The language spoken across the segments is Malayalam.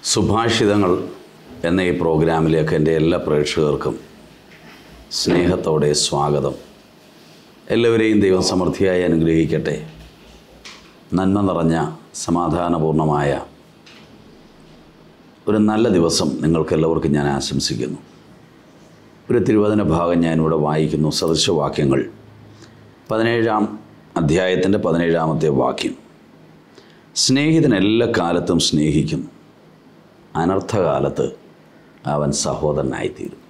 സുഭാഷിതങ്ങൾ എന്ന ഈ പ്രോഗ്രാമിലേക്ക് എൻ്റെ എല്ലാ പ്രേക്ഷകർക്കും സ്നേഹത്തോടെ സ്വാഗതം എല്ലാവരെയും ദൈവം സമൃദ്ധിയായി അനുഗ്രഹിക്കട്ടെ നന്മ നിറഞ്ഞ സമാധാനപൂർണമായ ഒരു നല്ല ദിവസം നിങ്ങൾക്കെല്ലാവർക്കും ഞാൻ ആശംസിക്കുന്നു ഒരു തിരുവചന ഭാഗം ഞാനിവിടെ വായിക്കുന്നു സദൃശവാക്യങ്ങൾ പതിനേഴാം അധ്യായത്തിൻ്റെ പതിനേഴാമത്തെ വാക്യം സ്നേഹിതൻ എല്ലാ കാലത്തും സ്നേഹിക്കുന്നു അനർത്ഥകാലത്ത് അവൻ സഹോദരനായിത്തീരും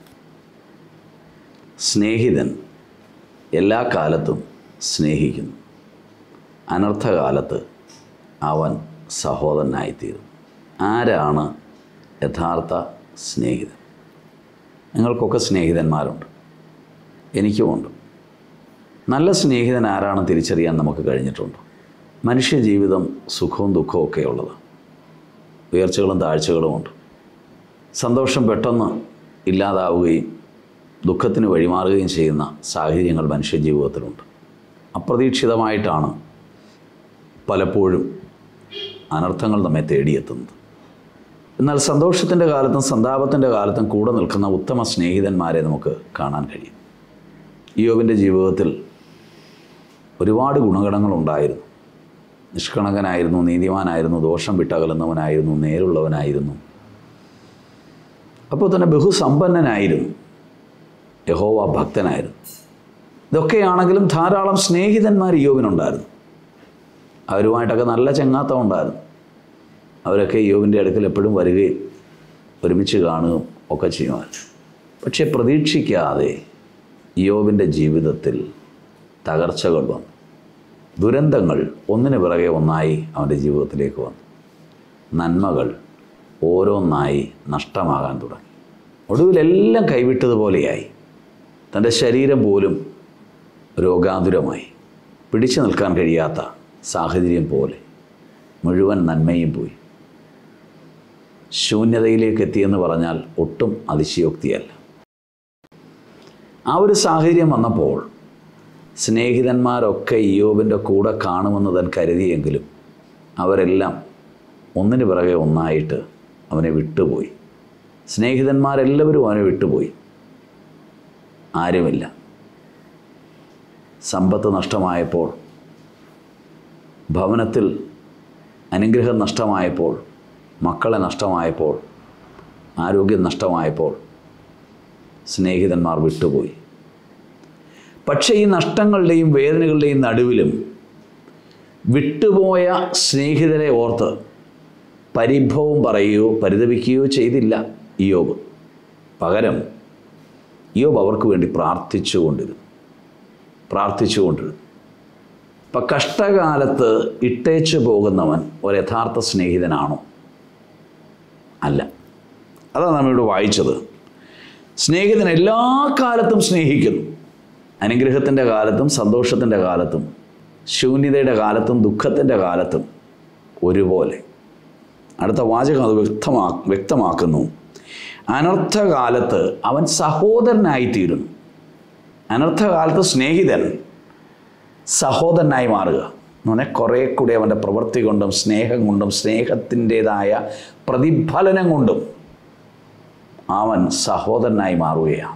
സ്നേഹിതൻ എല്ലാ കാലത്തും സ്നേഹിക്കുന്നു അനർത്ഥകാലത്ത് അവൻ സഹോദരനായിത്തീരും ആരാണ് യഥാർത്ഥ സ്നേഹിതൻ നിങ്ങൾക്കൊക്കെ സ്നേഹിതന്മാരുണ്ട് എനിക്കുമുണ്ട് നല്ല സ്നേഹിതൻ ആരാണെന്ന് തിരിച്ചറിയാൻ നമുക്ക് കഴിഞ്ഞിട്ടുണ്ട് മനുഷ്യജീവിതം സുഖവും ദുഃഖവും ഒക്കെ ഉള്ളത് ഉയർച്ചകളും താഴ്ചകളുമുണ്ട് സന്തോഷം പെട്ടെന്ന് ഇല്ലാതാവുകയും ദുഃഖത്തിന് വഴിമാറുകയും ചെയ്യുന്ന സാഹചര്യങ്ങൾ മനുഷ്യജീവിതത്തിലുണ്ട് അപ്രതീക്ഷിതമായിട്ടാണ് പലപ്പോഴും അനർത്ഥങ്ങൾ നമ്മെ തേടിയെത്തുന്നത് എന്നാൽ സന്തോഷത്തിൻ്റെ കാലത്തും സന്താപത്തിൻ്റെ കാലത്തും കൂടെ നിൽക്കുന്ന ഉത്തമ സ്നേഹിതന്മാരെ നമുക്ക് കാണാൻ കഴിയും യോബിൻ്റെ ജീവിതത്തിൽ ഒരുപാട് ഗുണഗണങ്ങളുണ്ടായിരുന്നു നിഷ്കളങ്കനായിരുന്നു നീതിമാനായിരുന്നു ദോഷം വിട്ടകലുന്നവനായിരുന്നു നേരുള്ളവനായിരുന്നു അപ്പോൾ തന്നെ ബഹുസമ്പന്നനായിരുന്നു യഹോവ ഭക്തനായിരുന്നു ഇതൊക്കെയാണെങ്കിലും ധാരാളം സ്നേഹിതന്മാർ യോബിനുണ്ടായിരുന്നു അവരുമായിട്ടൊക്കെ നല്ല ചെങ്ങാത്തം ഉണ്ടായിരുന്നു അവരൊക്കെ യോബിൻ്റെ അടുക്കൽ എപ്പോഴും വരികയും ഒരുമിച്ച് കാണുകയും ഒക്കെ ചെയ്യുമായിരുന്നു പക്ഷേ പ്രതീക്ഷിക്കാതെ യോബിൻ്റെ ജീവിതത്തിൽ തകർച്ചകൾ വന്നു ദുരന്തങ്ങൾ ഒന്നിനു പിറകെ ഒന്നായി അവൻ്റെ ജീവിതത്തിലേക്ക് വന്നു നന്മകൾ ഓരോന്നായി നഷ്ടമാകാൻ തുടങ്ങി ഒടുവിലെല്ലാം കൈവിട്ടതുപോലെയായി തൻ്റെ ശരീരം പോലും രോഗാതുരമായി പിടിച്ചു നിൽക്കാൻ കഴിയാത്ത സാഹചര്യം പോലെ മുഴുവൻ നന്മയും പോയി ശൂന്യതയിലേക്ക് എത്തിയെന്ന് പറഞ്ഞാൽ ഒട്ടും അതിശയോക്തിയല്ല ആ ഒരു സാഹചര്യം വന്നപ്പോൾ സ്നേഹിതന്മാരൊക്കെ ഇയോബിൻ്റെ കൂടെ കാണുമെന്ന് താൻ കരുതിയെങ്കിലും അവരെല്ലാം ഒന്നിനു പിറകെ ഒന്നായിട്ട് അവനെ വിട്ടുപോയി സ്നേഹിതന്മാരെല്ലാവരും അവനെ വിട്ടുപോയി ആരുമില്ല സമ്പത്ത് നഷ്ടമായപ്പോൾ ഭവനത്തിൽ അനുഗ്രഹം നഷ്ടമായപ്പോൾ മക്കളെ നഷ്ടമായപ്പോൾ ആരോഗ്യം നഷ്ടമായപ്പോൾ സ്നേഹിതന്മാർ വിട്ടുപോയി പക്ഷേ ഈ നഷ്ടങ്ങളുടെയും വേദനകളുടെയും നടുവിലും വിട്ടുപോയ സ്നേഹിതരെ ഓർത്ത് പരിഭവം പറയുകയോ പരിതപിക്കുകയോ ചെയ്തില്ല ഇയോബ് പകരം ഇയോബ് അവർക്ക് വേണ്ടി പ്രാർത്ഥിച്ചുകൊണ്ടിരുന്നു പ്രാർത്ഥിച്ചുകൊണ്ടിരുന്നു ഇപ്പം കഷ്ടകാലത്ത് ഇട്ടേച്ചു പോകുന്നവൻ ഒരു യഥാർത്ഥ സ്നേഹിതനാണോ അല്ല അതാണ് നമ്മളിവിടെ വായിച്ചത് സ്നേഹിതൻ എല്ലാ കാലത്തും സ്നേഹിക്കുന്നു അനുഗ്രഹത്തിൻ്റെ കാലത്തും സന്തോഷത്തിൻ്റെ കാലത്തും ശൂന്യതയുടെ കാലത്തും ദുഃഖത്തിൻ്റെ കാലത്തും ഒരുപോലെ അടുത്ത വാചകം അത് വ്യക്തമാ വ്യക്തമാക്കുന്നു അനർത്ഥകാലത്ത് അവൻ സഹോദരനായിത്തീരുന്നു അനർത്ഥകാലത്ത് സ്നേഹിതൻ സഹോദരനായി മാറുക എന്നെ കുറേ കൂടി അവൻ്റെ പ്രവൃത്തി കൊണ്ടും സ്നേഹം കൊണ്ടും സ്നേഹത്തിൻ്റെതായ പ്രതിഫലനം കൊണ്ടും അവൻ സഹോദരനായി മാറുകയാണ്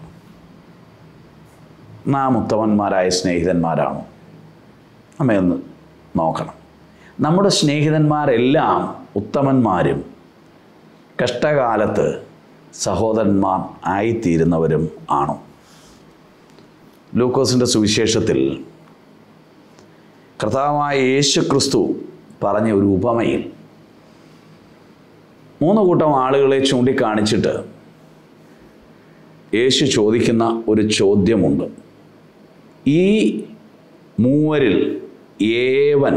നാം ഉത്തമന്മാരായ സ്നേഹിതന്മാരാണോ നമ്മയൊന്ന് നോക്കണം നമ്മുടെ സ്നേഹിതന്മാരെല്ലാം ഉത്തമന്മാരും കഷ്ടകാലത്ത് സഹോദരന്മാർ ആയിത്തീരുന്നവരും ആണോ ലൂക്കോസിൻ്റെ സുവിശേഷത്തിൽ കർത്താവായ യേശു ക്രിസ്തു പറഞ്ഞ ഒരു ഉപമയിൽ മൂന്ന് കൂട്ടം ആളുകളെ ചൂണ്ടിക്കാണിച്ചിട്ട് യേശു ചോദിക്കുന്ന ഒരു ചോദ്യമുണ്ട് ഈ മൂവരിൽ ഏവൻ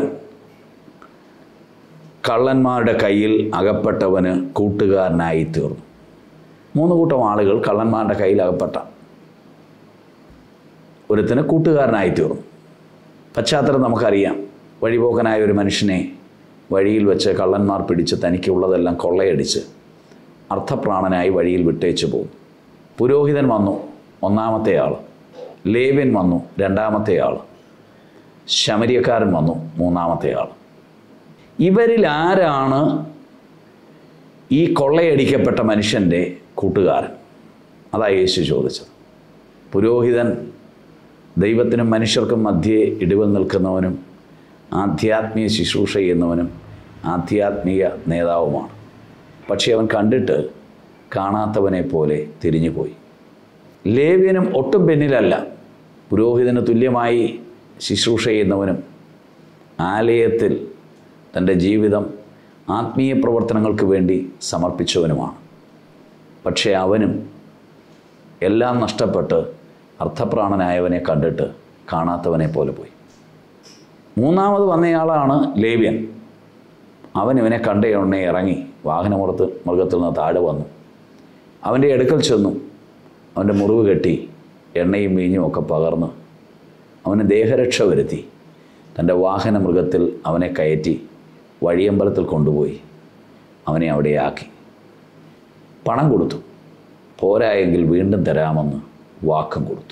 കള്ളന്മാരുടെ കയ്യിൽ അകപ്പെട്ടവന് കൂട്ടുകാരനായി തീർന്നു മൂന്ന് കൂട്ടം ആളുകൾ കള്ളന്മാരുടെ കയ്യിൽ അകപ്പെട്ട ഒരുത്തിന് കൂട്ടുകാരനായി തീർന്നു പശ്ചാത്തലം നമുക്കറിയാം വഴിപോക്കനായ ഒരു മനുഷ്യനെ വഴിയിൽ വെച്ച് കള്ളന്മാർ പിടിച്ച് തനിക്കുള്ളതെല്ലാം കൊള്ളയടിച്ച് അർത്ഥപ്രാണനായി വഴിയിൽ വിട്ടേച്ചു പോകും പുരോഹിതൻ വന്നു ഒന്നാമത്തെ ആൾ ലേവ്യൻ വന്നു രണ്ടാമത്തെ ആൾ ശമരിയക്കാരൻ വന്നു മൂന്നാമത്തെ ആൾ ഇവരിൽ ആരാണ് ഈ കൊള്ളയടിക്കപ്പെട്ട മനുഷ്യൻ്റെ കൂട്ടുകാരൻ അതാ യേശു ചോദിച്ചത് പുരോഹിതൻ ദൈവത്തിനും മനുഷ്യർക്കും മധ്യേ ഇടിവിൽ നിൽക്കുന്നവനും ആധ്യാത്മിക ശുശ്രൂഷ ചെയ്യുന്നവനും ആധ്യാത്മിക നേതാവുമാണ് പക്ഷേ അവൻ കണ്ടിട്ട് കാണാത്തവനെ പോലെ തിരിഞ്ഞുപോയി ലേവ്യനും ഒട്ടും പിന്നിലല്ല പുരോഹിതന് തുല്യമായി ശുശ്രൂഷ ചെയ്യുന്നവനും ആലയത്തിൽ തൻ്റെ ജീവിതം ആത്മീയ പ്രവർത്തനങ്ങൾക്ക് വേണ്ടി സമർപ്പിച്ചവനുമാണ് പക്ഷേ അവനും എല്ലാം നഷ്ടപ്പെട്ട് അർത്ഥപ്രാണനായവനെ കണ്ടിട്ട് കാണാത്തവനെ പോലെ പോയി മൂന്നാമത് വന്നയാളാണ് ലേവ്യൻ അവൻ ഇവനെ കണ്ട ഉടനെ ഇറങ്ങി വാഹനമുറത്ത് മൃഗത്തിൽ നിന്ന് താഴെ വന്നു അവൻ്റെ അടുക്കൽ ചെന്നു അവൻ്റെ മുറിവ് കെട്ടി എണ്ണയും വീഞ്ഞും ഒക്കെ പകർന്ന് അവന് ദേഹരക്ഷ വരുത്തി തൻ്റെ വാഹന മൃഗത്തിൽ അവനെ കയറ്റി വഴിയമ്പലത്തിൽ കൊണ്ടുപോയി അവനെ അവിടെയാക്കി പണം കൊടുത്തു പോരായെങ്കിൽ വീണ്ടും തരാമെന്ന് വാക്കും കൊടുത്തു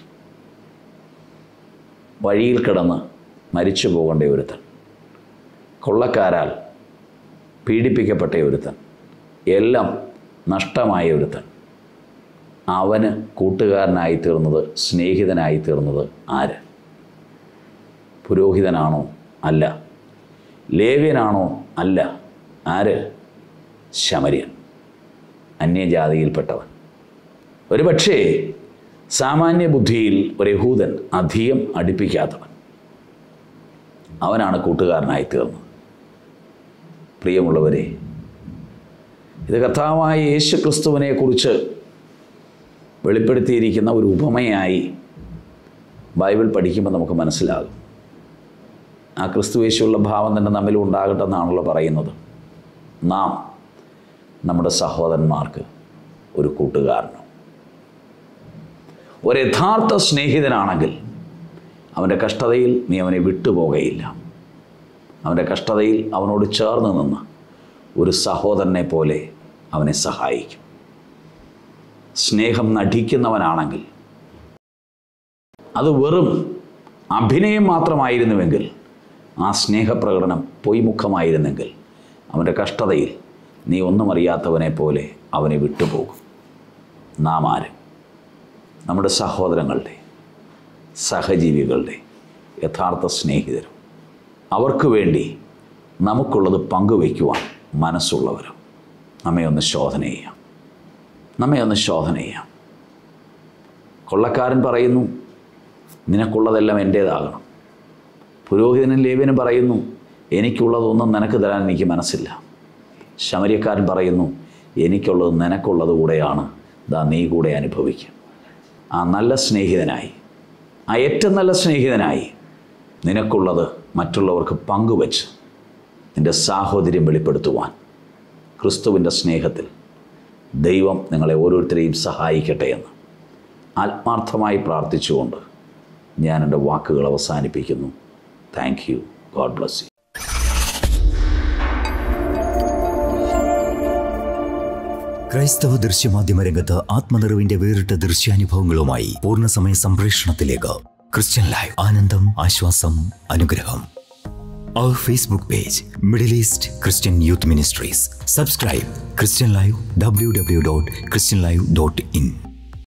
വഴിയിൽ കിടന്ന് മരിച്ചു പോകേണ്ട ഒരുത്തൻ കൊള്ളക്കാരാൽ പീഡിപ്പിക്കപ്പെട്ട ഒരുത്തൻ എല്ലാം നഷ്ടമായ ഒരുത്തൻ അവന് കൂട്ടുകാരനായി തീർന്നത് സ്നേഹിതനായി തീർന്നത് ആര് പുരോഹിതനാണോ അല്ല ലേവ്യനാണോ അല്ല ആര് ശമര്യൻ അന്യജാതിയിൽപ്പെട്ടവൻ ഒരുപക്ഷേ സാമാന്യ ബുദ്ധിയിൽ ഒരു യഹൂദൻ അധികം അടുപ്പിക്കാത്തവൻ അവനാണ് കൂട്ടുകാരനായി തീർന്നത് പ്രിയമുള്ളവരെ ഇത് കർത്താവായ യേശു ക്രിസ്തുവിനെ കുറിച്ച് വെളിപ്പെടുത്തിയിരിക്കുന്ന ഒരു ഉപമയായി ബൈബിൾ പഠിക്കുമ്പോൾ നമുക്ക് മനസ്സിലാകും ആ ക്രിസ്തു യേശുള്ള ഭാവം തന്നെ നമ്മിൽ ഉണ്ടാകട്ടെ എന്നാണല്ലോ പറയുന്നത് നാം നമ്മുടെ സഹോദരന്മാർക്ക് ഒരു കൂട്ടുകാരനോ ഒരു യഥാർത്ഥ സ്നേഹിതനാണെങ്കിൽ അവൻ്റെ കഷ്ടതയിൽ നീ അവനെ വിട്ടുപോകയില്ല അവൻ്റെ കഷ്ടതയിൽ അവനോട് ചേർന്ന് നിന്ന് ഒരു സഹോദരനെ പോലെ അവനെ സഹായിക്കും സ്നേഹം നടിക്കുന്നവനാണെങ്കിൽ അത് വെറും അഭിനയം മാത്രമായിരുന്നുവെങ്കിൽ ആ സ്നേഹപ്രകടനം പൊയ്മുഖമായിരുന്നെങ്കിൽ അവൻ്റെ കഷ്ടതയിൽ നീ ഒന്നും അറിയാത്തവനെ പോലെ അവനെ വിട്ടുപോകും നാം ആര് നമ്മുടെ സഹോദരങ്ങളുടെ സഹജീവികളുടെ യഥാർത്ഥ സ്നേഹിതരും അവർക്ക് വേണ്ടി നമുക്കുള്ളത് പങ്കുവയ്ക്കുവാൻ മനസ്സുള്ളവരും നമ്മെ ഒന്ന് ശോധന ചെയ്യാം നമ്മെ ഒന്ന് ശോധന ചെയ്യാം കൊള്ളക്കാരൻ പറയുന്നു നിനക്കുള്ളതെല്ലാം എൻ്റേതാകണം പുരോഹിതനും ലേവ്യനും പറയുന്നു എനിക്കുള്ളതൊന്നും നിനക്ക് തരാൻ എനിക്ക് മനസ്സില്ല ശമര്യക്കാരൻ പറയുന്നു എനിക്കുള്ളത് നിനക്കുള്ളത് കൂടെയാണ് ദാ നീ കൂടെ അനുഭവിക്കും ആ നല്ല സ്നേഹിതനായി ആ ഏറ്റവും നല്ല സ്നേഹിതനായി നിനക്കുള്ളത് മറ്റുള്ളവർക്ക് പങ്കുവച്ച് നിൻ്റെ സാഹോദര്യം വെളിപ്പെടുത്തുവാൻ ക്രിസ്തുവിൻ്റെ സ്നേഹത്തിൽ ദൈവം നിങ്ങളെ ഓരോരുത്തരെയും സഹായിക്കട്ടെ എന്ന് ആത്മാർത്ഥമായി പ്രാർത്ഥിച്ചുകൊണ്ട് ഞാൻ എൻ്റെ വാക്കുകൾ അവസാനിപ്പിക്കുന്നു thank you God bless you ക്രൈസ്തവ ദൃശ്യമാധ്യമ രംഗത്ത് ആത്മനിറവിന്റെ വേറിട്ട ദൃശ്യാനുഭവങ്ങളുമായി പൂർണ്ണസമയ സംപ്രേഷണത്തിലേക്ക് ക്രിസ്ത്യൻ ലൈവ് ആനന്ദം ആശ്വാസം അനുഗ്രഹം അവർ Facebook page Middle East Christian youth ministries subscribe Christian live W W dot Christian live dot in